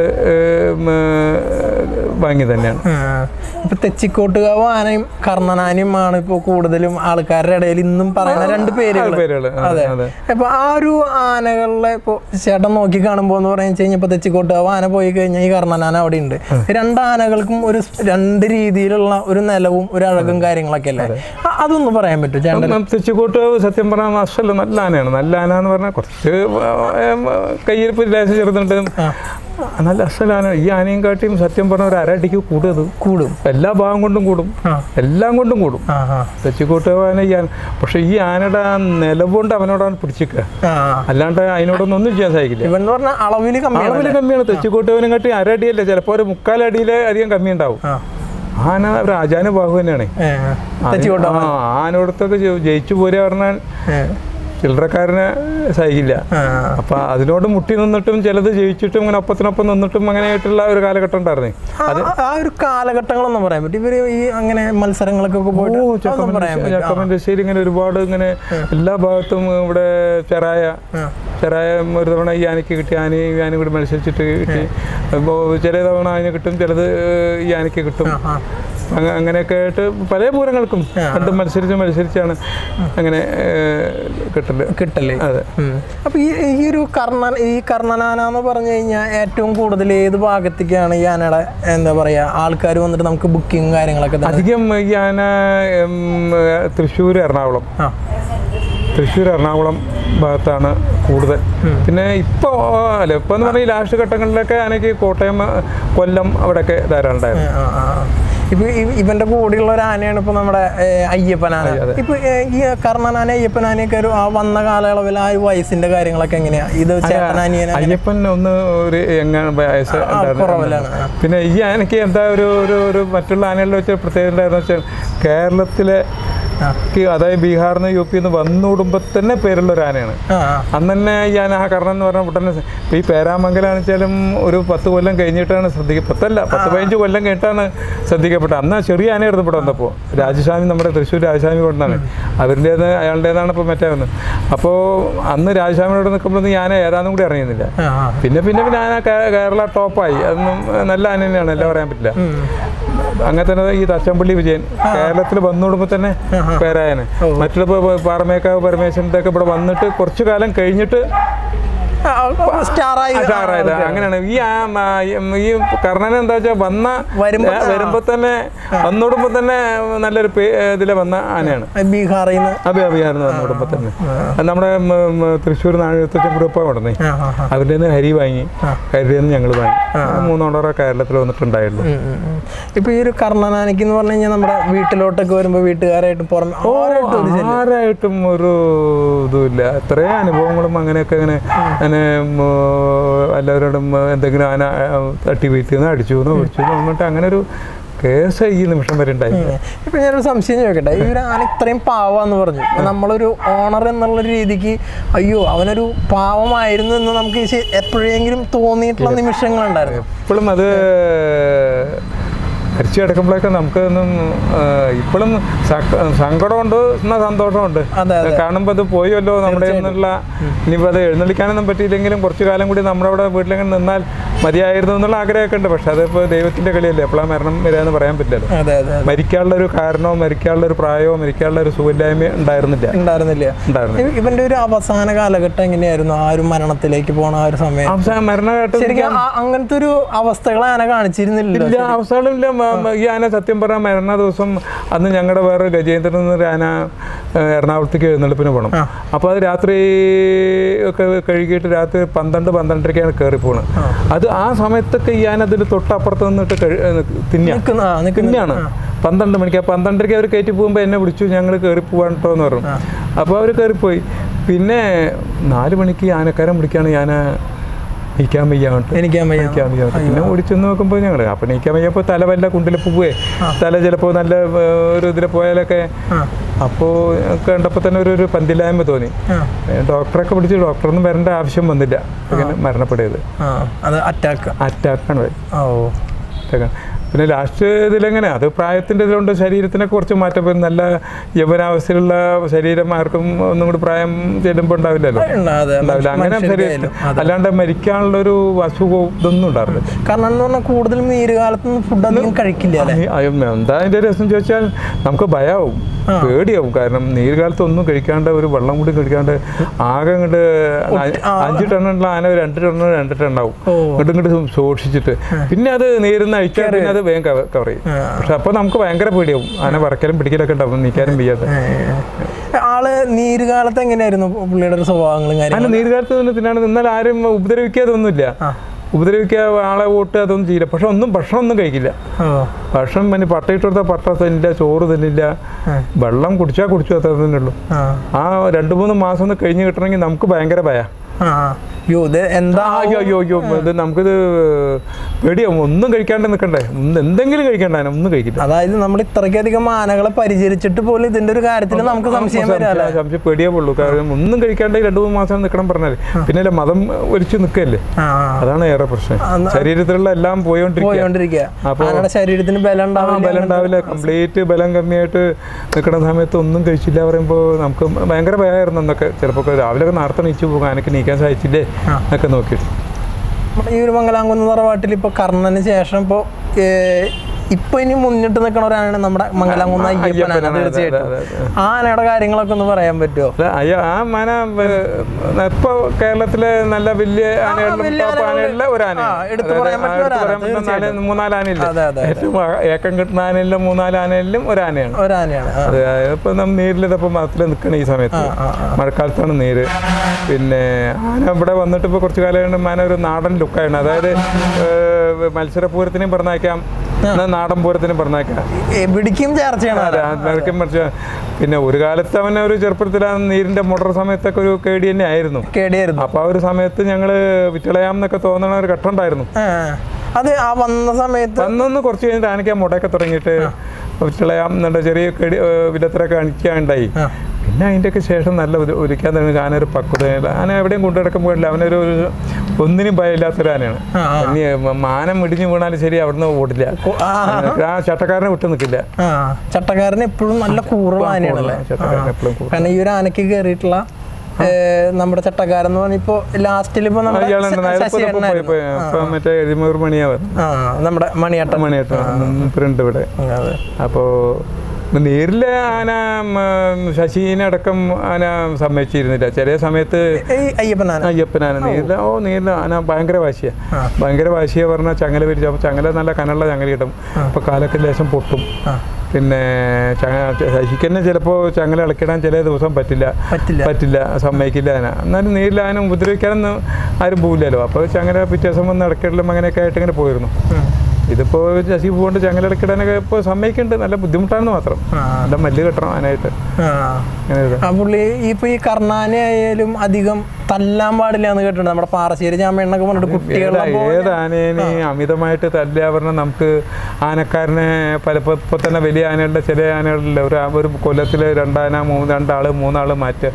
വാങ്ങി തന്നെയാണ് ആ. ഇപ്പൊ തെച്ചിക്കോട്ടുകാവ് ആനയും കർണനാനയും ആണ് ഇപ്പൊ കൂടുതലും ആൾക്കാരുടെ ഇടയിൽ ഇന്നും പറയുന്ന രണ്ട് പേരുകൾ പേരുകൾ അതെ അതെ അപ്പൊ ആ ഒരു ആനകളിലെ ഇപ്പൊ ചേട്ടൻ നോക്കി കാണുമ്പോ എന്ന് പറഞ്ഞു കഴിഞ്ഞാൽ ഇപ്പൊ തെച്ചിക്കോട്ടുകാവ് ആന പോയി കഴിഞ്ഞാൽ ഈ കർണനാന അവിടെ ഉണ്ട് രണ്ട് ആനകൾക്കും ഒരു സ് രണ്ട് രീതിയിലുള്ള ഒരു നിലവും ഒരു അഴകും കാര്യങ്ങളൊക്കെ അല്ലേ അ- അതൊന്ന് പറയാൻ പറ്റും ചേട്ടൻ തെച്ചിക്കോട്ട് സത്യം പറഞ്ഞാൽ മാസ്റ്റല്ല നല്ല ആനയാണ് നല്ല ആന എന്ന് പറഞ്ഞാൽ കുറച്ച് കയ്യിരിപ്പ് ലേശം ചെറുതുണ്ട് നല്ല അസൽ ആന ഈ ആനയും കാട്ടിയും സത്യം പറഞ്ഞ ഒരു അരടിക്ക് കൂടുതൽ കൂടും എല്ലാ ഭാഗം കൊണ്ടും കൂടും ആ. എല്ലാം കൊണ്ടും കൂടും ആ ആ തെച്ചിക്കോട്ട് ആന ഈ ആന പക്ഷെ ഈ ആനയുടെ ആ നിലവുകൊണ്ട് അവനോടാണ് പിടിച്ചിക്കുക ആ അല്ലാണ്ട് അതിനോടൊന്നും ഒന്നും ചെയ്യാൻ സാധിക്കില്ല ഇവൻ എന്ന് പറഞ്ഞാൽ അളവില് കമ്മിയാണ് അളവിൽ കമ്മിയാണ് തെച്ചിക്കോട്ടുവിനും കാട്ടി അരടിയല്ലേ ചിലപ്പോൾ ഒരു മുക്കാലടിയിൽ അധികം കമ്മി ഉണ്ടാവും ആ ആന ഒരു ആചാന ബാഹു തന്നെയാണ് ഏ, തെച്ചിക്കോട്ട് ആ ആനോടത്തൊക്കെ ജയി- ജയിച്ചു പോരുക പറഞ്ഞാൽ ഏ, ചില്ലറക്കാരനെ സഹിക്കില്ല ആ അപ്പൊ അതിനോട് മുട്ടി നിന്നിട്ടും ചിലത് ജയിച്ചിട്ടും ഇങ്ങനെ ഒപ്പത്തിനൊപ്പം നിന്നിട്ടും അങ്ങനെ ആയിട്ടുള്ള ഒരു കാലഘട്ടം ഉണ്ടായിരുന്നേ ആ- ആ ഒരു കാലഘട്ടങ്ങളൊന്നും പറയാൻ പറ്റും ഇവര് ഈ അങ്ങനെ മത്സരങ്ങൾക്കൊക്കെ പോയിട്ട് അതൊന്നും പറയാൻ പറ്റും ആ. ചക്കമഞ്ചേശ്ശേരി ഇങ്ങനെ ഒരുപാട് ഇങ്ങനെ എല്ലാ ഭാഗത്തും ഇവിടെ ചെറായ ആ. ചെറായ ഒരു തവണ ഈ ആനയ്ക്ക് കിട്ടി ആനയും ഈ ആനയും കൂടി മത്സരിച്ചിട്ട് കിട്ടി അപ്പോൾ ചില തവണ അതിന് കിട്ടും ചിലത് ഈ ആനയ്ക്ക് കിട്ടും ആ. അങ്ങ- അങ്ങനെയൊക്കെ ആയിട്ട് പല പൂരങ്ങൾക്കും രണ്ടും മത്സരിച്ച് മത്സരിച്ചാണ് അങ്ങനെ ഏഹ്, കിട്ടല് കിട്ടല് അതെ ഉം. അപ്പൊ ഈ ഈ ഒരു കർണൻ ഈ കർണനാന എന്ന് പറഞ്ഞു കഴിഞ്ഞാൽ ഏറ്റവും കൂടുതൽ ഏത് ഭാഗത്തേക്കാണ് ഈ ആനയുടെ എന്താ പറയാ ആൾക്കാർ വന്നിട്ട് നമുക്ക് ബുക്കിംഗ് കാര്യങ്ങളൊക്കെ തന്നെ അധികം ഈ ആന ഉം, തൃശ്ശൂർ എറണാകുളം ആ തൃശ്ശൂർ എറണാകുളം ഭാഗത്താണ് കൂടുതൽ പിന്നെ ഇപ്പോൾ അല്ല ഇപ്പോൾ എന്ന് പറഞ്ഞാൽ ഈ ലാസ്റ്റ് ഘട്ടങ്ങളിലൊക്കെ ആനയ്ക്ക് കോട്ടയം കൊല്ലം അവിടെയൊക്കെ ധാരാളം ഉണ്ടായിരുന്നു ആ, ആ, ആ. ഇപ്പൊ ഇ- ഇവന്റെ കൂടെയുള്ള ഒരു ആനയാണ് ഇപ്പൊ നമ്മുടെ ഏ, അയ്യപ്പനാന ഇപ്പൊ ഏ, ഈ കർണനാന അയ്യപ്പനാനയൊക്കെ ഒരു ആ വന്ന കാലയളവിൽ ആ ഒരു വയസ്സിന്റെ കാര്യങ്ങളൊക്കെ എങ്ങനെയാ ഇത് ചേട്ടനാനിയന അയ്യപ്പൻ ഒന്ന് ഒരു എങ്ങനെ വയസ്സ് ഉണ്ടായിരുന്നു. കുറവിലാണ് ആ. പിന്നെ ഈ ആനയ്ക്ക് എന്താ ഒരു ഒരു ഒരു മറ്റുള്ള ആനകളിൽ വെച്ച പ്രത്യേകത എന്താണെന്ന് വെച്ചാൽ കേരളത്തിലെ ആ. ക്ക് അതായത് ബീഹാറിൽ നിന്ന് യു പിയിൽ നിന്ന് വന്നുകൂടുമ്പോൾ തന്നെ പേരുള്ള ഒരു ആനയാണ് ആ ആ. അന്ന് തന്നെ ഈ ആന ആ കർണൻ എന്ന് പറഞ്ഞ ഉടനെ സ- ഇപ്പൊ ഈ പേരാമംഗലാണെന്ന് വെച്ചാലും ഒരു പത്ത് കൊല്ലം കഴിഞ്ഞിട്ടാണ് ശ്രദ്ധിക്കുക പത്തല്ല പത്ത് പതിനഞ്ച് കൊല്ലം കഴിഞ്ഞിട്ടാണ് ശ്രദ്ധിക്കപ്പെട്ടത് അന്ന് ആ ചെറിയ ആനയായിരുന്നു ഇവിടെ വന്നപ്പോൾ രാജസ്വാമി നമ്മുടെ തൃശ്ശൂർ രാജസ്വാമി കൊണ്ടാണ് അവരുടേത് അയാളുടേതാണ് ഇപ്പോൾ മറ്റേ വന്നത് അപ്പോൾ അന്ന് രാജസ്വാമിയോട് നിൽക്കുമ്പോൾ ഈ ആന ഏതാണെന്നും കൂടി അറിയുന്നില്ല ആ, ആ. പിന്നെ പിന്നെ പിന്നെ ആന കേ- കേരള ടോപ്പായി അതൊന്നും നല്ല ആന തന്നെയാണ് എല്ലാം പറയാൻ പറ്റില്ല അങ്ങനെ തന്നെ ഈ തച്ചമ്പള്ളി വിജയൻ കേരളത്തിൽ വന്നുകൊടുമ്പോൾ തന്നെ പേരായനെ മറ്റുള്ള ഇപ്പൊ പാറമേക്കാവ് പരമേശ്വരൻ്റെ ഒക്കെ ഇവിടെ വന്നിട്ട് കുറച്ചു കാലം കഴിഞ്ഞിട്ട് ആ, ആ, സ്റ്റാറായി സ്റ്റാറായത് അങ്ങനെയാണ് ഈ ആ- മ- ഈ കർണൻ എന്താ വെച്ചാൽ വന്ന വരുമ്പോ- ഏ, വരുമ്പോ തന്നെ വന്നോടുമ്പോ തന്നെ നല്ലൊരു പേ ഇതിലെ വന്ന ആനയാണ് ബീഹാറിൽ നിന്ന് അഭി അഭിയായിരുന്നു വന്നോടുമ്പോ തന്നെ അത് നമ്മുടെ മ, മ, തൃശ്ശൂർ നാഴത്തച്ഛൻ ഗ്രൂപ്പ് ഉടനെ ആ, ആ, ആ. അവരുടെ നിന്ന് ഹരി വാങ്ങി ഹരിയിൽ നിന്ന് ഞങ്ങൾ വാങ്ങി മൂന്നോണ്ടറ കേരളത്തിൽ വന്നിട്ടുണ്ടായുള്ളൂ ഉം, ഉം, ഉം. ഇപ്പൊ ഈ ഒരു കർണനാനയ്ക്ക് എന്ന് പറഞ്ഞു കഴിഞ്ഞാൽ നമ്മുടെ വീട്ടിലോട്ടൊക്കെ വരുമ്പോ വീട്ടുകാരായിട്ട് പുറമെ ആരായിട്ടും ഒരു ശല്യം. ആരായിട്ടും ഒരു ഇതുമില്ല എത്രയും അനുഭവങ്ങളും അങ്ങനെയൊക്കെ അങ്ങനെ അങ്ങനെ ഉം, എല്ലാവരോടും എന്തെങ്കിലും ആന ആ, തട്ടി വീട്ടിൽ നിന്ന് അടിച്ചു എന്ന് പിടിച്ചു എന്ന് പറഞ്ഞിട്ട് അങ്ങനെ ഒരു കേസ് ഈ നിമിഷം വരെ ഉണ്ടായി ഉം. ഇപ്പൊ ഞാനൊരു സംശയം ചോദിക്കട്ടെ ഈ ഒരു ആന ഇത്രയും പാവാന്ന് പറഞ്ഞു ഇപ്പൊ നമ്മളൊരു ഓണർ എന്നുള്ള രീതിക്ക് അയ്യോ അവനൊരു പാവമായിരുന്നു എന്ന് നമുക്ക് ശ- എപ്പോഴെങ്കിലും തോന്നിയിട്ടുള്ള നിമിഷങ്ങളുണ്ടായിരുന്നു ഇപ്പോഴും അത് മരിച്ചു കിടക്കുമ്പോഴൊക്കെ നമുക്കൊന്നും ഇപ്പോഴും സങ്കടമുണ്ട് എന്നാൽ സന്തോഷമുണ്ട് അതെ, അതെ. കാണുമ്പോൾ അത് പോയല്ലോ നമ്മുടെ നിന്നുള്ള ഇനിയിപ്പോൾ അത് എഴുന്നള്ളിക്കാനൊന്നും പറ്റിയില്ലെങ്കിലും കുറച്ചു കാലം കൂടി നമ്മുടെ അവിടെ വീട്ടിലെങ്ങനെ നിന്നാൽ മതിയായിരുന്നു എന്നുള്ള ആഗ്രഹമൊക്കെ ഉണ്ട് പക്ഷെ അതിപ്പോൾ ദൈവത്തിൻ്റെ കളിയല്ലേ എപ്പോഴാണ് മരണം വരികയെന്ന് പറയാൻ പറ്റില്ലല്ലോ അതെ അതെ അതെ. മരിക്കാനുള്ള ഒരു കാരണമോ മരിക്കാനുള്ള ഒരു പ്രായമോ മരിക്കാനുള്ള ഒരു സുഖമില്ലായ്മ ഉണ്ടായിരുന്നില്ല ഉണ്ടായിരുന്നില്ല ഉണ്ടായിരുന്നു ഇവ- ഇവന്റെ ഒരു അവസാന കാലഘട്ടം എങ്ങനെയായിരുന്നു ആ ഒരു മരണത്തിലേക്ക് പോണ ആ ഒരു സമയം അവസാനം മരണഘട്ടം ശരിക്കും ആ- അങ്ങനത്തെ ഒരു അവസ്ഥകൾ ആന കാണിച്ചിരുന്നില്ലല്ലോ ഇല്ല അവസാനമില്ല മ- മ- ഈ ആന സത്യം പറഞ്ഞാൽ മരണ ദിവസം അന്ന് ഞങ്ങളുടെ വേറെ ഗജേന്ദ്രൻ എന്നൊരു ആന ഏഹ്, എറണാകുളത്തേക്ക് എഴുന്നള്ളിപ്പിന് പോകണം അപ്പോൾ അത് രാത്രി ഒക്കെ കഴുകിയിട്ട് രാത്രി പന്ത്രണ്ട് പന്ത്രണ്ടരയ്ക്കാണ് കയറി പോണത് അത് ആ സമയത്തൊക്കെ ഈ ആന അതിൽ തൊട്ടപ്പുറത്ത് നിന്നിട്ട് കഴി- ഏഹ്, തിന്നാ നിക്കുന്ന ആ നിക്കുന്ന പിന്നെയാണ് പന്ത്രണ്ട് മണിക്ക് ആ പന്ത്രണ്ടരയ്ക്ക് അവർ കയറ്റി പോകുമ്പോൾ എന്നെ വിളിച്ചു ഞങ്ങൾ കയറി പോകാൻ കേട്ടോ എന്ന് പറഞ്ഞു അപ്പോൾ അവർ കയറിപ്പോയി പിന്നെ നാല് മണിക്ക് ഈ ആനക്കാരൻ വിളിക്കാണ് ഞാൻ നീക്കാൻ വയ്യാണ്ട് എനിക്കാൻ വയ്യ നീക്കാൻ വയ്യാണ്ട് പിന്നെ ഓടിച്ചെന്ന് നോക്കുമ്പോൾ ഞങ്ങൾ അപ്പം നീക്കാൻ വയ്യപ്പോൾ തല വല്ല കുണ്ടിൽ പോവേ തല ചിലപ്പോൾ നല്ല ഏർ, ഒരു ഇതിൽ പോയാലൊക്കെ ആ അപ്പോൾ കണ്ടപ്പോൾ തന്നെ ഒരു ഒരു പന്തില്ലായ്മ തോന്നി ആ ഏ, ഡോക്ടറൊക്കെ പിടിച്ച് ഡോക്ടറൊന്നും വരേണ്ട ആവശ്യം വന്നില്ല ഇങ്ങനെ മരണപ്പെടുന്നത് ആ അത് അറ്റാക്ക് അറ്റാക്കാണ് വരും ഓ ഇതൊക്കെ. പിന്നെ ലാസ്റ്റ് ഇതിലെങ്ങനെ അത് പ്രായത്തിൻ്റെ ഇതിലുണ്ട് ശരീരത്തിനെ കുറച്ച് മാറ്റം വരും നല്ല യൗവനാവസ്ഥയിലുള്ള ശരീരം ആർക്കും ഒന്നും കൂടി പ്രായം ചെല്ലുമ്പോൾ ഉണ്ടാവില്ലല്ലോ ഉണ്ട്, അതെ ഉണ്ടാവില്ല അങ്ങനെ ശരീരത്തിൽ മനുഷ്യർക്കായാലും. അല്ലാണ്ട് മരിക്കാനുള്ള ഒരു അസുഖവും ഇതൊന്നും ഉണ്ടായിരുന്നില്ല കാരണം എന്ന് പറഞ്ഞാൽ കൂടുതലും നീര് കാലത്തൊന്നും ഫുഡ് അധികം കഴിക്കില്ല അല്ലേ ഈ അയ്യോ, എന്താ അതിൻ്റെ രസം ചോദിച്ചാൽ നമുക്ക് ഭയമാവും പേടിയാവും കാരണം നീർകാലത്ത് ഒന്നും കഴിക്കാണ്ട് ഒരു വെള്ളം കൂടി കഴിക്കാണ്ട് ആകെ ഇങ്ങോട്ട് അഞ്ച് ടണ്ണുള്ള ആന ഒരു രണ്ട് ടണ്ണ് രണ്ട് ടണ്ണാവും ഓ. ഇങ്ങോട്ട് ഇങ്ങോട്ട് സൂക്ഷിച്ചിട്ട് പിന്നെ അത് നീരുന്ന് അഴിച്ചാൽ പിന്നെ അത് വേഗം കവർ ചെയ്യും ആ. പക്ഷെ അപ്പോൾ നമുക്ക് ഭയങ്കര പേടിയാവും ആന വറക്കലും പിടിക്കലൊക്കെ ഉണ്ടാവും നീക്കാനും വയ്യാതെ ആള് നീര് കാലത്ത് എങ്ങനെയായിരുന്നു പുള്ളിയുടെ ഒരു സ്വഭാവങ്ങളും അല്ല കാര്യങ്ങളും നീർകാലത്ത് നിന്ന് തിന്നാണ് നിന്നാൽ ആരും ഉപദ്രവിക്കാതൊന്നുമില്ല ആ. ഉപദ്രവിക്കുക ആളെ വോട്ട് അതൊന്നും ചെയ്യില്ല പക്ഷെ ഒന്നും ഭക്ഷണം ഒന്നും കഴിക്കില്ല ഓ ഭക്ഷണം പിന്നെ പട്ടയിട്ട് കൊടുത്താൽ പട്ട തിന്നില്ല ചോറ് തിന്നില്ല ആ. വെള്ളം കുടിച്ചാൽ കുടിച്ചു അത്ര തന്നെ ഉള്ളൂ ആ ആ രണ്ട് മൂന്ന് മാസം ഒന്ന് കഴിഞ്ഞ് കിട്ടണമെങ്കിൽ നമുക്ക് ഭയങ്കര ഭയ ആ യോ ഇത് എന്താ അയ്യോ അയ്യോ അയ്യോ ഇത് നമുക്കിത് പേടിയാവും ഒന്നും കഴിക്കാണ്ട് നിൽക്കണ്ടേ ഒന്ന് എന്തെങ്കിലും കഴിക്കണ്ട അതിനെ ഒന്നും കഴിക്കില്ല അതായത് നമ്മൾ ഇത്രയ്ക്കധികം ആനകളെ പരിചരിച്ചിട്ട് പോലും ഇതിന്റെ ഒരു കാര്യത്തിൽ നമുക്ക് സംശയം വരാം അല്ലേ സംശയം സംശയം പേടിയേ ഉള്ളൂ കാരണം ഒന്നും കഴിക്കാണ്ട് ഈ രണ്ട് മൂന്ന് മാസം നിൽക്കണം പറഞ്ഞാൽ പിന്നെ അല്ലേ മതം ഒലിച്ച് നിൽക്കല്ലേ ആ ആ. അതാണ് ഏറെ പ്രശ്നം അന്ന് ശരീരത്തിലുള്ള എല്ലാം പോയോണ്ടിരിക്കുക പോയോണ്ടിരിക്കുക അപ്പൊ- ആനയുടെ ശരീരത്തിന് ബലം ആ ഉണ്ടാവില്ല ബലം ഉണ്ടാവില്ല കംപ്ലീറ്റ് ബലം കമ്മിയായിട്ട് നിൽക്കുന്ന സമയത്ത് ഒന്നും കഴിച്ചില്ല പറയുമ്പോൾ നമുക്ക് ഭയങ്കര ഭയമായിരുന്നു എന്നൊക്കെ ചിലപ്പോൾ രാവിലെ ഒക്കെ നേരത്തെ നീച്ചു പോകും ആനക്ക് നീക്കാൻ സാധിച്ചില്ലേ എന്നൊക്കെ നോക്കിയിട്ട് നമ്മുടെ ഈ ഒരു മംഗലാംകുന്ന് തറവാട്ടിൽ ഇപ്പൊ കർണന് ശേഷം ഇപ്പൊ ഇപ്പൊ ഇനി മുന്നിട്ട് നിൽക്കണ ഒരാനാണ് നമ്മുടെ മംഗലാംകുന്ന് അയ്യപ്പനാണ് അയ്യപ്പനാണ്, അതെ, തീർച്ചയായിട്ടും അതെ, അതെ. ആ ആനയുടെ കാര്യങ്ങളൊക്കെ ഒന്ന് പറയാൻ പറ്റുമോ അല്ല, അയ്യോ ആ മന ഇപ്പോൾ കേരളത്തിലെ നല്ല വലിയ ആനകളിലും വലിയ ടോപ്പ് ആനകളിലെ ഒരു ആന ആ, എടുത്ത് പറയാൻ പറ്റുന്ന ഒരു ആന, തീർച്ചയായിട്ടും. മൂന്നാല് ആനയില്ല അതെ, അതെ, ഏറ്റവും ആ- ഏക്കം കിട്ടുന്ന ആനയിലും മൂന്നാല് ആനയിലും ഒരു ആനയാണ് ഒരാനയാണ് ആ. അത് ഇപ്പം നമ്മൾ നീരിലിതപ്പോൾ മതത്തിൽ നിൽക്കണം ഈ സമയത്ത് ആ, ആ. മഴക്കാലത്താണ് നീര് പിന്നെ ആന ഇവിടെ വന്നിട്ട് ഇപ്പോൾ കുറച്ച് കാലം കൊണ്ട് ആന ഒരു നാടൻ ലുക്കാണ് അതായത് ഏഹ്, മത്സരപൂരത്തിനും പറഞ്ഞേക്കാം എന്നാൽ നാടൻ പൂരത്തിനും പറഞ്ഞേക്കാം എവിടേക്കും ചർച്ചയാണ് അതെ, അതൊക്കെ മറിച്ച് പിന്നെ ഒരു കാലത്ത് അവനെ ഒരു ചെറുപ്പത്തിൽ ആ നീരിന്റെ മുടർ സമയത്തൊക്കെ ഒരു കേടി തന്നെ ആയിരുന്നു കേടിയായിരുന്നു അപ്പൊ ആ ഒരു സമയത്ത് ഞങ്ങള് വിറ്റളയാം എന്നൊക്കെ തോന്നണ ഒരു ഘട്ടം ഉണ്ടായിരുന്നു ആ. അത് ആ വന്ന സമയത്ത് അന്നൊന്ന് കുറച്ച് കഴിഞ്ഞിട്ട് ആനയ്ക്ക് ആ മുടയൊക്കെ തുടങ്ങിയിട്ട് വിറ്റളയാം എന്നുള്ള ചെറിയ കേടി വിധത്തിലൊക്കെ കാണിക്കാനുണ്ടായി ആ. പിന്നെ അതിൻ്റെയൊക്കെ ശേഷം നല്ല ഒരു- ഒരുക്കാൻ തുടങ്ങി ആനൊരു പക്വത ആന എവിടെയും കൊണ്ടുനടക്കുമ്പോൾ അവനൊരു ഒരു ഒന്നിനും ഭയമില്ലാത്തൊരു ആനയാണ് ആ, ആ. ഇനി മാനം ഇടിഞ്ഞു വീണാലും ശരി അവിടുന്ന് ഓടില്ല ആ. ആ ചട്ടക്കാരനെ വിട്ടു നിൽക്കില്ല ആ ചട്ടക്കാരൻ എപ്പോഴും നല്ല കൂറുള്ള ആനയാണല്ലേ ചട്ടക്കാരൻ ആ. എപ്പോഴും കൂറ്. കാരണം ഈ ഒരു ആനയ്ക്ക് കയറിയിട്ടുള്ള ഏ, നമ്മുടെ ചട്ടക്കാരൻ എന്ന് പറഞ്ഞ ഇപ്പോ ലാസ്റ്റിൽ ഇപ്പൊ നമ്മുടെ അയാളുണ്ട് ശ- അയാളിപ്പോ ഇപ്പൊ പോയി ശശിയേട്ടനായിരുന്നു. പോയി ഇപ്പൊ മറ്റേ എഴുമൂർ മണിയാവും ആ നമ്മുടെ മണിയേട്ടൻ മണിയായിട്ട് മൂപ്പരുണ്ട് ഇവിടെ അതെ അപ്പോൾ നേരിലെ ആന ഉം, ശശീനെ അടക്കം ആന സമ്മതിച്ചിരുന്നില്ല ചില സമയത്ത് ഈ അയ്യപ്പനാന അയ്യപ്പനാന നീരില ഓ നീരില ആന ഭയങ്കര വാശിയാ ആ. ഭയങ്കര വാശിയ പറഞ്ഞാൽ ചങ്ങല വിരിച്ചു അപ്പോൾ ചങ്ങല നല്ല കനമുള്ള ചങ്ങല കിട്ടും അപ്പോൾ കാലൊക്കെ ലേശം പൊട്ടും ആ പിന്നെ ചങ്ങ- ശശിക്ക് തന്നെ ചിലപ്പോൾ ചങ്ങല ഇളക്കിടാൻ ചില ദിവസം പറ്റില്ല പറ്റില്ല പറ്റില്ല സമ്മതിക്കില്ല ആന എന്നാലും നേരിൽ ആന ഉപദ്രവിക്കാനൊന്നും ആരും പോവില്ലല്ലോ അപ്പോൾ ചങ്ങല പിറ്റേ ദിവസം വന്ന് ഇടക്കിടലും അങ്ങനെയൊക്കെ ആയിട്ട് ഇങ്ങനെ പോയിരുന്നു ഉം. ഇതിപ്പോൾ ശശി പോകൊണ്ട് ചങ്ങല ഇടക്കിടാനൊക്കെ ഇപ്പോൾ സമ്മതിക്കുന്നുണ്ട് നല്ല ബുദ്ധിമുട്ടാണെന്ന് മാത്രം ആ. നല്ല മല്ല് കെട്ടണം ആനായിട്ട് ആ അങ്ങനെ ഒരു ആ പുള്ളി ഇപ്പൊ ഈ കർണാന ആയാലും അധികം തല്ലാൻ പാടില്ല എന്ന് കേട്ടിട്ടുണ്ട് നമ്മുടെ പാറശ്ശേരി ജാമ്യണ്ണൊക്കെ പറഞ്ഞിട്ട് കുട്ടികളെ ഏതാ- പോലെ- ഏത് ആനേനെ അമിതമായിട്ട് തല്ലുക പറഞ്ഞാൽ നമുക്ക് ആനക്കാരനെ പലപ്പോൾ ഇപ്പോൾ തന്നെ വലിയ ആനകളുടെ ചില ആനകളില്ല ഒരു ഒരു കൊല്ലത്തിൽ രണ്ടാന മൂന്ന് രണ്ടാള് മൂന്നാള് മാറ്റുക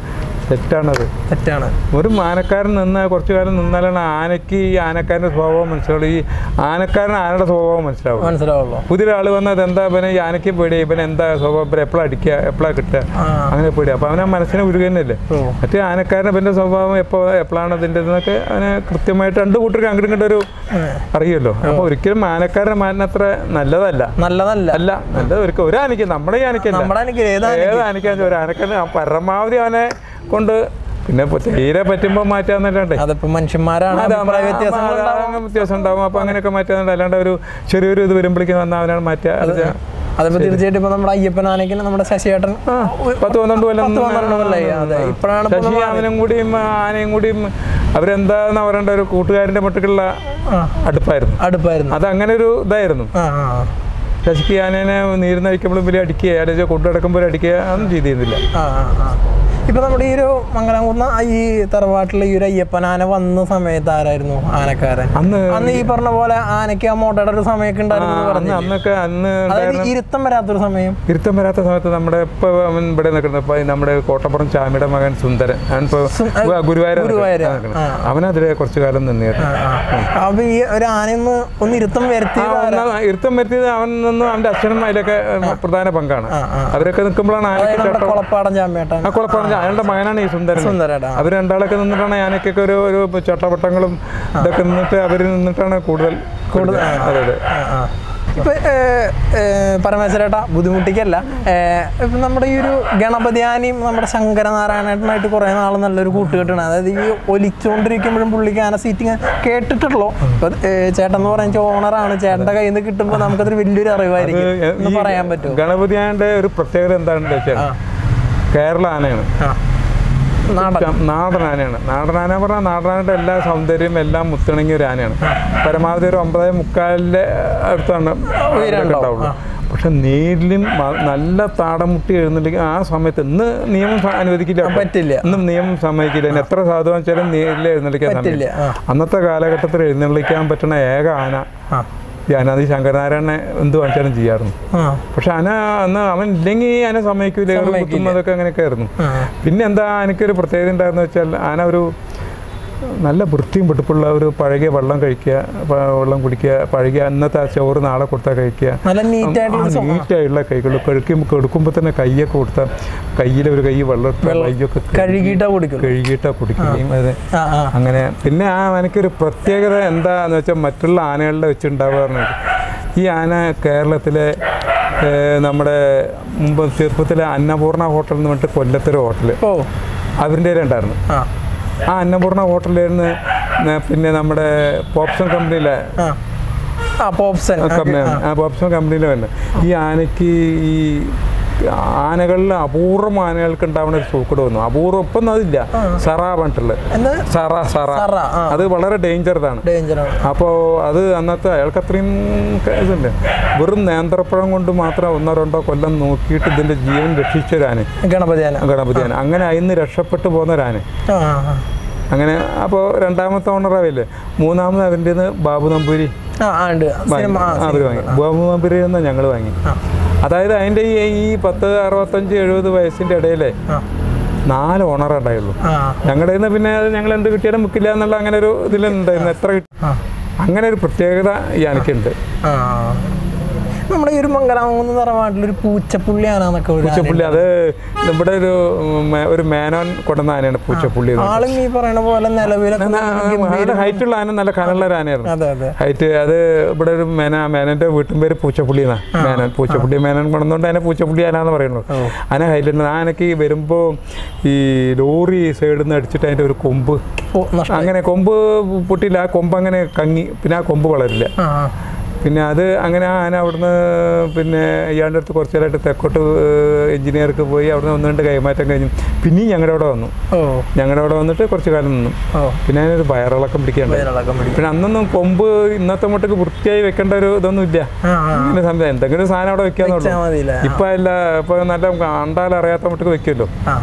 തെറ്റാണത് തെറ്റാണ് ഒരു ആനക്കാരൻ നിന്ന് കുറച്ചു കാലം നിന്നാലാണ് ആനയ്ക്ക് ഈ ആനക്കാരൻ്റെ സ്വഭാവം മനസ്സിലാവുള്ളൂ ഈ ആനക്കാരൻ ആനയുടെ സ്വഭാവം മനസ്സിലാവും മനസ്സിലാവുള്ളൂ പുതിയൊരാൾ വന്നത് എന്താ ഇവനെ ഈ ആനയ്ക്ക് പേടി ഇവൻ എന്താ സ്വഭാവം ഇവൻ എപ്പോഴാണ് അടിക്കുക എപ്പോഴാണ് കിട്ടുക ആ. അങ്ങനെ പേടി അപ്പോൾ അവനെ മനസ്സിനെ ഉരുക തന്നെയല്ലേ ഓ. മറ്റേ ആനക്കാരൻ ഇവൻ്റെ സ്വഭാവം എപ്പോൾ എപ്പോഴാണ് അതിൻ്റെ എന്നൊക്കെ അവനെ കൃത്യമായിട്ട് രണ്ട് കൂട്ടർക്ക് അങ്ങോട്ടും ഇങ്ങോട്ടും ഒരു അറിയുമല്ലോ അപ്പോൾ ഒരിക്കലും ആനക്കാരൻ്റെ മാനിന് അത്ര നല്ലതല്ല നല്ലതല്ല അല്ല നല്ലത് ഒരിക്കലും ഒരു ആനയ്ക്ക് നമ്മുടെ ഈ ആനയ്ക്കല്ല നമ്മുടെ എനിക്ക് ഏതാ ഏത് ആനയ്ക്കാന്ന് ഒരു ആനക്കാരൻ ആ പരമാവധി അവനെ കൊണ്ട് പിന്നെ ഇപ്പൊ തീരെ പറ്റുമ്പോൾ മാറ്റാന്നല്ലാണ്ട് അതിപ്പോ മനുഷ്യന്മാരാണ് അത് അഭിപ്രായ വ്യത്യാസങ്ങൾ ആ, ആ, വ്യത്യാസം ഉണ്ടാവും അപ്പൊ അങ്ങനെയൊക്കെ മാറ്റാന്നുണ്ട് അല്ലാണ്ട് ഒരു ചെറിയൊരു ഇത് വരുമ്പോഴേക്കും വന്നാൽ അവനാണ് മാറ്റുക അത് അതിപ്പോ തീർച്ചയായിട്ടും ഇപ്പൊ നമ്മുടെ അയ്യപ്പൻ ആനയ്ക്ക് നമ്മുടെ ശശിയേട്ടൻ ആ, പത്ത് പന്ത്രണ്ട് കൊല്ലം പത്ത് പന്ത്രണ്ട് കൊല്ലായി അതെ ഇപ്പോഴാണ് ഇപ്പൊ ശശി അവനും കൂടിയും ആനയും കൂടിയും അവരെന്താന്ന് പറയേണ്ട ഒരു കൂട്ടുകാരന്റെ മട്ടുക്കുള്ള ആ, അടുപ്പായിരുന്നു അടുപ്പായിരുന്നു അത് അങ്ങനെ ഒരു ഇതായിരുന്നു ആ ആ ശശിക്ക് ആനേനെ നീരുന്ന അടിക്കുമ്പോഴും വലിയ അടിക്കുക അല്ലെങ്കിൽ കൊണ്ടുനടക്കുമ്പോൾ അടിക്കുക അതൊന്നും ചെയ്തിരുന്നില്ല ആ ആ ആ ഇപ്പൊ നമ്മുടെ ഈ ഒരു മംഗലാംകുന്ന ഈ തറവാട്ടിലെ ഈ ഒരു അയ്യപ്പനാന വന്ന സമയത്ത് ആരായിരുന്നു ആനക്കാരൻ അന്ന് അന്ന് ഈ പറഞ്ഞ പോലെ ആനയ്ക്ക് ആ മോട്ടയുടെ ഒരു സമയമൊക്കെ ആ, ഉണ്ടായിരുന്നു എന്ന് അന്ന് പറഞ്ഞു അന്നൊക്കെ അന്ന് അതായത് ഇരുത്തം വരാത്തൊരു സമയം ഇരുത്തം വരാത്ത സമയത്ത് നമ്മുടെ ഇപ്പൊ അവൻ ഇവിടെ നിൽക്കുന്നത് ഇപ്പൊ നമ്മുടെ കോട്ടപ്പുറം ചാമിയുടെ മകൻ സുന്ദരൻ അവനിപ്പോ ഗുരുവായൂർ ഗുരുവായൂര്. അവനതിലെ കുറച്ചു കാലം നിന്നിരുന്നു ആ, ആ. അപ്പൊ ഈ ഒരു ആനയൊന്ന് ഒന്ന് ഇരുത്തം വരുത്തി ഇരുത്തം വരുത്തിയത് അവൻ നിന്നും അവന്റെ അച്ഛനും അതിലൊക്കെ പ്രധാന പങ്കാണ് ആ, ആ. അവരൊക്കെ നിൽക്കുമ്പോഴാണ് ആനയ്ക്ക് നമ്മുടെ ചട്ടം കുളപ്പാടൻ ചാമ്യേട്ടൻ ആ കുഴപ്പമില്ല അയാളുടെ മകനാണ് ഈ സുന്ദരൻ സുന്ദരേട്ടാ അവർ രണ്ടാളൊക്കെ നിന്നിട്ടാണ് ആനയ്ക്കൊക്കെ ഒരു ഒരു ചട്ടവട്ടങ്ങളും ഇതൊക്കെ നിന്നിട്ട് അവർ നിന്നിട്ടാണ് കൂടുതൽ കൂടുതൽ അതെ അതെ ആ, ആ. ഇപ്പൊ പരമേശ്വരേട്ട ബുദ്ധിമുട്ടിക്കല്ല ഏഹ്, ഇപ്പൊ നമ്മുടെ ഈ ഒരു ഗണപതി ആനയും നമ്മുടെ ശങ്കരനാരായണേട്ടനായിട്ട് കുറെ നാൾ നല്ലൊരു കൂട്ടുകെട്ടാണ് അതായത് ഈ ഒലിച്ചുകൊണ്ടിരിക്കുമ്പോഴും പുള്ളിക്ക് ആന സീറ്റിങ് കേട്ടിട്ടുള്ളൂ ഇപ്പൊ ഏഹ്, ചേട്ടൻ എന്ന് പറയുന്നത് ഓണറാണ് ചേട്ടന്റെ കയ്യിൽ നിന്ന് കിട്ടുമ്പോൾ നമുക്കതൊരു വലിയൊരു അറിവായിരിക്കും എന്ന് ഈ പറയാൻ പറ്റുമോ ഗണപതിയാന്റെ ഒരു പ്രത്യേകത എന്താണെന്ന് വെച്ചാൽ കേരള ആനയാണ് ആ നാടൻ നാടൻ ആനയാണ് നാടൻ ആന പറഞ്ഞാൽ നാടനാനയുടെ എല്ലാ സൗന്ദര്യം എല്ലാം മുത്തിണങ്ങിയ ഒരു ആനയാണ് പരമാവധി ഒരു ഒമ്പതേ മുക്കാലിന്റെ അടുത്താണ് ഉയരമുണ്ടാവും. ഉണ്ടാവുള്ളൂ പക്ഷെ നേരിലും മ- നല്ല താടം മുട്ടി എഴുന്നില്ലെങ്കിൽ ആ സമയത്ത് ഇന്ന് നിയമം സ- അനുവദിക്കില്ല കേട്ടോ. പറ്റില്ല. ഇന്നും നിയമം സമ്മതിക്കില്ല ഇനി എത്ര സാധുവാൻ വെച്ചാലും നേരിൽ എഴുന്നള്ളിക്കാൻ പറ്റില്ല സമയം ആ അന്നത്തെ കാലഘട്ടത്തിൽ എഴുന്നള്ളിക്കാൻ പറ്റുന്ന ഏക ആന ആ ഈ അനാദി ശങ്കരനാരായണനെ എന്ത് വാങ്ങിച്ചാലും ചെയ്യാറുണ്ട് ആ പക്ഷെ അന അന്ന് അവൻ ഇല്ലെങ്കിൽ ആന സമ്മതിക്കൂല ഒരു കുത്തും അതൊക്കെ അങ്ങനെയൊക്കെ ആയിരുന്നു ആ. പിന്നെ എന്താ എനിക്കൊരു പ്രത്യേകത ഉണ്ടായിരുന്നു വെച്ചാൽ ആന ഒരു നല്ല വൃത്തിയും വെടുപ്പുള്ള ഒരു പഴകിയ വെള്ളം കഴിക്കുക പ- വെള്ളം കുടിക്കുക പഴകിയ അന്നത്തെ ആ ചോറ് നാളെ കൊടുത്താൽ കഴിക്കുക നല്ല നീറ്റ് ആയിട്ടുള്ള സ്വഭാവം. നീറ്റായിട്ടുള്ള കൈകൾ കഴിക്കുമ്പോൾ കെടുക്കുമ്പോൾ തന്നെ കൈയൊക്കെ കൊടുത്താൽ കയ്യിൽ ഒരു കൈ വെള്ളം ഇട്ട് കൈയൊക്കെ കഴുകിയിട്ടാ കുടിക്കും കഴുകിയിട്ടാ കുടിക്കുകയും അത് ആ ആ അങ്ങനെ പിന്നെ ആ ആനയ്ക്കൊരു പ്രത്യേകത എന്താന്ന് വെച്ചാൽ മറ്റുള്ള ആനകളുടെ വെച്ചുണ്ടാവുക പറഞ്ഞാൽ ഈ ആന കേരളത്തിലെ ഏഹ്, നമ്മുടെ മുമ്പ് ചെറുപ്പത്തിലെ അന്നപൂർണ ഹോട്ടൽ എന്ന് പറഞ്ഞിട്ട് കൊല്ലത്തൊരു ഹോട്ടൽ ഓ അവരുടെ ഉണ്ടായിരുന്നു ആ ആ അന്നപൂർണ ഹോട്ടലിലായിരുന്നു ന- പിന്നെ നമ്മുടെ പോപ്സൺ കമ്പനിയിലെ ആ ആ പോപ്സൺ കമ്പനിയാണ് ആ പോപ്സൺ കമ്പനിയിലെ തന്നെ ഈ ആനയ്ക്ക് ഈ ആനകളിൽ അപൂർവം ആനകൾക്ക് ഉണ്ടാവുന്ന ഒരു സൂക്കട് വന്നു അപൂർവം ഇപ്പം അതില്ല സറ പറഞ്ഞിട്ടുള്ളത് എന്ന് സറ സറ സറ, ആ. അത് വളരെ ഡേഞ്ചർ ഇതാണ് ഡേഞ്ചറാണ് അപ്പോൾ അത് അന്നത്തെ അയാൾക്ക് അത്രയും ക- ഇതുണ്ട് വെറും നേന്ത്രപ്പഴം കൊണ്ട് മാത്രം ഒന്നോ രണ്ടോ കൊല്ലം നോക്കിയിട്ട് ഇതിൻ്റെ ജീവൻ രക്ഷിച്ചൊരാന് ഗണപതി ആന ഗണപതിയാണ് അങ്ങനെ അതിന്ന് രക്ഷപ്പെട്ടു പോകുന്നൊരാന് ആ ആ, ആ. അങ്ങനെ അപ്പോൾ രണ്ടാമത്തെ ഓണറാവില്ലേ മൂന്നാമത് അവൻ്റെ ബാബു നമ്പൂരി ആ ആ ഉണ്ട് സിനിമ ആ, അവർ വാങ്ങി ബാബു നമ്പൂരി നിന്ന് ഞങ്ങൾ വാങ്ങി ആ. അതായത് അതിൻ്റെ ഈ ഈ പത്ത് അറുപത്തഞ്ച് എഴുപത് വയസ്സിൻ്റെ ഇടയിലെ ആ നാല് ഓണറേ ഉണ്ടായുള്ളൂ ആ ഞങ്ങളുടെ കയ്യിൽ നിന്ന് പിന്നെ അത് ഞങ്ങൾ എന്ത് കിട്ടിയാലും മുക്കില്ല എന്നുള്ള അങ്ങനെ ഒരു ഇതിലുണ്ടായിരുന്നു എത്ര കിട്ടി ആ അങ്ങനെ ഒരു പ്രത്യേകത ഈ ആനയ്ക്കുണ്ട് ആ നമ്മുടെ ഈ ഒരു മംഗലാകുന്ന തറവാട്ടിൽ ഒരു പൂച്ചപ്പുള്ളി ആനാന്നൊക്കെ ഒരു ആന പൂച്ചപ്പുള്ളി അത് ഇവിടെ ഒരു മേ- ഒരു മേനോൻ കൊണ്ടുവന്ന ആനയാണ് പൂച്ചപ്പുള്ളി എന്ന് ആളും ഈ പറയുന്ന പോലെ നിലവിലൊക്കെ നല്ല ഹൈറ്റുള്ള ആന നല്ല കനമുള്ള ഒരു ആനയായിരുന്നു അതെ അതെ ഹൈറ്റ് അത് ഇവിടെ ഒരു മേന മേനന്റെ വീട്ടും പേര് പൂച്ചപ്പുള്ളി എന്നാ മേനൻ പൂച്ചപ്പുള്ളി മേനൻ കൊണ്ടുവന്നുകൊണ്ട് അതിനെ പൂച്ചപ്പുള്ളി ആന എന്ന് പറയുള്ളൂ ആന ഹൈറ്റ് ഉണ്ട് ആ ആനയ്ക്ക് വരുമ്പോൾ ഈ ലോറി സൈഡിൽ നിന്ന് അടിച്ചിട്ട് അതിൻ്റെ ഒരു കൊമ്പ് ഓ, നഷ്ടം അങ്ങനെ കൊമ്പ് പൊട്ടിയില്ല ആ കൊമ്പ് അങ്ങനെ കങ്ങി പിന്നെ ആ കൊമ്പ് വളരില്ല ആ ആ. പിന്നെ അത് അങ്ങനെ ആ ആന അവിടുന്ന് പിന്നെ ഇയാളുടെ അടുത്ത് കുറച്ച് നേരമായിട്ട് തെക്കോട്ട് എഞ്ചിനീയർക്ക് പോയി അവിടുന്ന് ഒന്ന് രണ്ട് കൈമാറ്റം കഴിഞ്ഞു പിന്നെയും ഞങ്ങളുടെ അവിടെ വന്നു ഓ ഞങ്ങളുടെ അവിടെ വന്നിട്ട് കുറച്ച് കാലം നിന്നു ഓ പിന്നെ അതിനൊരു വയറിളക്കം പിടിക്കാണ്ട് വയറിളക്കം പിടിക്കും പിന്നെ അന്നൊന്നും കൊമ്പ് ഇന്നത്തെ മട്ടക്ക് വൃത്തിയായി വെക്കേണ്ട ഒരു ഇതൊന്നും ഇല്ല ആ ആ അങ്ങനെ സംഭവം എന്തെങ്കിലും സാധനം അവിടെ വെക്കാന്നുള്ളൂ വെച്ചാൽ മതിയില്ലേ ഇപ്പൊ അല്ല ഇപ്പൊ നല്ല കണ്ടാൽ അറിയാത്ത മട്ടക്ക് വെക്കുമല്ലോ ആ ആ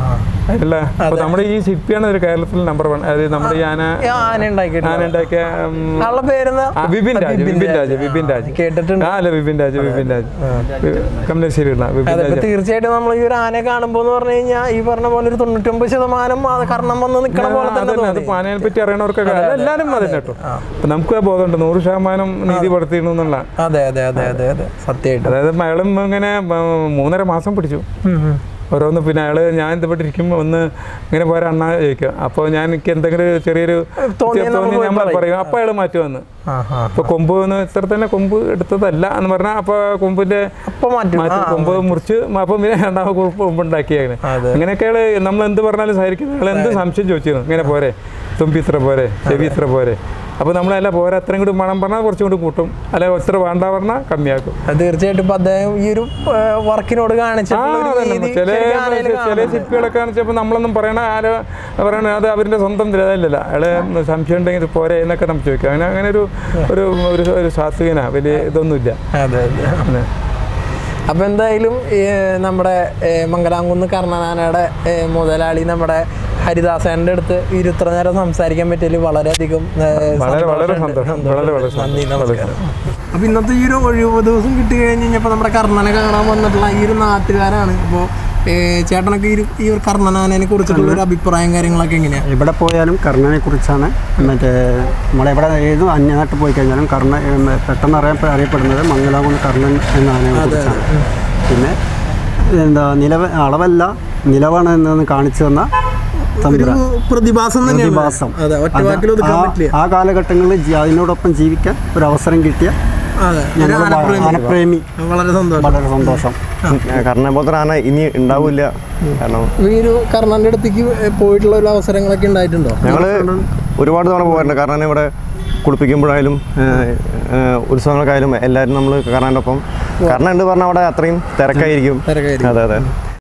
അല്ല അപ്പൊ നമ്മുടെ ഈ ശില്പിയാണ് ഒരു കേരളത്തിൽ നമ്പർ വൺ അതായത് നമ്മുടെ ഈ ആന ഈ ആന ഉണ്ടാക്കിയിട്ടുണ്ട് ആന ഉണ്ടാക്കിയ ഉം, ആളുടെ പേരെന്താ ആ, വിപിൻ രാജ് വിപിൻ രാജ് വിപിൻ രാജ് കേട്ടിട്ടുണ്ട് ആ അല്ല വിപിൻ രാജ് വിപിൻ രാജ് കമലേശ്വരിയുള്ള വിപിൻ അതെ ഇപ്പൊ രാജ് തീർച്ചയായിട്ടും നമ്മൾ ഈ ഒരു ആനയെ കാണുമ്പോ എന്ന് പറഞ്ഞു കഴിഞ്ഞാൽ ഈ പറഞ്ഞ പോലെ ഒരു തൊണ്ണൂറ്റൊമ്പത് ശതമാനം അത് കർണം വന്ന് നിൽക്കണ പോലെ തന്നെ അതന്നെ അത് തോന്നി പാനയെ പറ്റി അറിയണവർക്കൊക്കെ എല്ലാവരും അതന്നെ കേട്ടോ അപ്പൊ നമുക്ക് ആ ബോധമുണ്ട് നൂറ് ശതമാനം നീതി പെടുത്തിയിരുന്നുള്ള അതെ അതെ അതെ അതെ അതെ സത്യമായിട്ടും അതായത് അയാളും ഇങ്ങനെ ഉം, മൂന്നര മാസം പിടിച്ചു ഓരോന്ന് പിന്നെ അയാള് ഞാൻ ഇതിവിടെ ഇരിക്കുമ്പോൾ ഒന്ന് ഇങ്ങനെ പോരാ അണ്ണാ ചോദിക്കുക അപ്പോൾ ഞാൻ എനിക്ക് എന്തെങ്കിലും ചെറിയൊരു തോന്നിയാൽ നമ്മൾ തോന്നി പോയി നമ്മൾ പറയും. പറയും അപ്പോൾ അയാൾ മാറ്റി വന്ന് ആ ആ അപ്പോൾ കൊമ്പ് എന്ന് ഇത്ര തന്നെ കൊമ്പ് എടുത്തതല്ല എന്ന് പറഞ്ഞാൽ അപ്പോൾ കൊമ്പിന്റെ അപ്പൊ മാറ്റും മാറ്റി കൊമ്പ് മുറിച്ച് അപ്പം പിന്നെ രണ്ടാമത് കൊമ്പ് കൊമ്പുണ്ടാക്കിയാണ് അതെ. അങ്ങനെയൊക്കെ അയാള് നമ്മൾ എന്ത് പറഞ്ഞാലും സഹകരിക്കുന്നത് അയാൾ എന്ത് സംശയം ചോദിച്ചിരുന്നു ഇങ്ങനെ പോരെ തുമ്പി ഇത്ര പോരെ ചെവി ഇത്ര പോരെ അപ്പോൾ നമ്മളല്ല പോരെ അത്രയും കൂടി മണം പറഞ്ഞാൽ കുറച്ചും കൂടി കൂട്ടും അല്ല ഇത്ര വേണ്ട പറഞ്ഞാൽ കമ്മിയാക്കും അത് തീർച്ചയായിട്ടും ഇപ്പൊ അദ്ദേഹം ഈ ഒരു വർക്കിനോട് ആ, കാണിച്ചിട്ടുള്ള ഒരു അതന്നെ. രീതി ചില ശരിക്കും ആനയിൽ ചില കാണുന്നുണ്ട്. ശില്പികളൊക്കെ കാണിച്ചപ്പോൾ നമ്മളൊന്നും പറയണ ആരോ പറയണ അത് അവരുടെ സ്വന്തം ഇതല്ലല്ലോ അയാള് സംശയം ഉണ്ടെങ്കിൽ ഇത് പോരെ എന്നൊക്കെ നമുക്ക് ചോദിക്കാം അങ്ങനെ അങ്ങനെ ഒരു ഒരു ഒരു ഒരു സാത്വികനാ വലിയ ഇതൊന്നുമില്ല അതെ അതെ അതെ. അപ്പൊ എന്തായാലും ഈ നമ്മുടെ ഏ, മംഗലാംകുന്ന് കർണനാനയുടെ ഏ, മുതലാളി നമ്മുടെ ഹരിദാസന്റെ അടുത്ത് ഈ ഒരു ഇത്ര നേരം സംസാരിക്കാൻ പറ്റിയതിൽ വളരെയധികം ഏ, വളരെ വളരെ സന്തോഷമുണ്ട്. സന്തോഷം വളരെ വളരെ നന്ദി സന്തോഷം വളരെ നമസ്കാരം അപ്പൊ ഇന്നത്തെ ഈ ഒരു ഒഴിവ് ദിവസം കിട്ടി കഴിഞ്ഞ് കഴിഞ്ഞപ്പോൾ നമ്മുടെ കർണനെ കാണാൻ വന്നിട്ടുള്ള ഈ ഒരു നാട്ടുകാരാണ് അപ്പോൾ ചേട്ടനൊക്കെ ഈ ഒരു ഈ ഒരു കർണനാനെ കുറിച്ചിട്ടുള്ള ഒരു അഭിപ്രായം കാര്യങ്ങളൊക്കെ എങ്ങനെയാ എവിടെ പോയാലും കർണനെ കുറിച്ചാണ് മറ്റേ നമ്മളെവിടെ ഏത് അന്യനാട്ടിൽ പോയി കഴിഞ്ഞാലും കർണ ഏം, പെട്ടെന്ന് അറിയാൻ അറിയപ്പെടുന്നത് മംഗലാകുന്ന് കർണൻ എന്ന ആനയെ കുറിച്ചാണ് പിന്നെ എന്താ നിലവ അളവല്ല നിലവാണ് എന്നൊന്ന് കാണിച്ചു തന്ന ഒരു തമ്പുരാൻ പ്രതിഭാസം തന്നെയാണ് പ്രതിഭാസം അതെ ഒറ്റ അത് വാക്കിൽ ഒതുക്കാൻ ആ- പറ്റില്ല ആ കാലഘട്ടങ്ങളിൽ ജി- അതിനോടൊപ്പം ജീവിക്കാൻ ഒരു അവസരം കിട്ടിയ അതെ ഒരു ഞങ്ങൾ ആനപ്രേമി. ആനപ്രേമി വളരെ സന്തോഷം വളരെ സന്തോഷം കർണപോത്ര ആന ഇനി ഉണ്ടാവില്ല കാരണം ഈ ഒരു കർണന്റെ അടുത്തേക്ക് പോയിട്ടുള്ള ഒരു അവസരങ്ങളൊക്കെ ഉണ്ടായിട്ടുണ്ടോ ഞങ്ങൾ ഒരുപാട് തവണ പോകാറുണ്ട് കാരണം ഇവിടെ കുളിപ്പിക്കുമ്പോഴായാലും ഏഹ്, ഏഹ്, ഉത്സവങ്ങൾക്കായാലും എല്ലാവരും നമ്മൾ കർണൻ്റെ ഒപ്പം കർണ ഉണ്ട് പറഞ്ഞാൽ അവിടെ അത്രയും തിരക്കായിരിക്കും തിരക്കായിരിക്കും. അതെ അതെ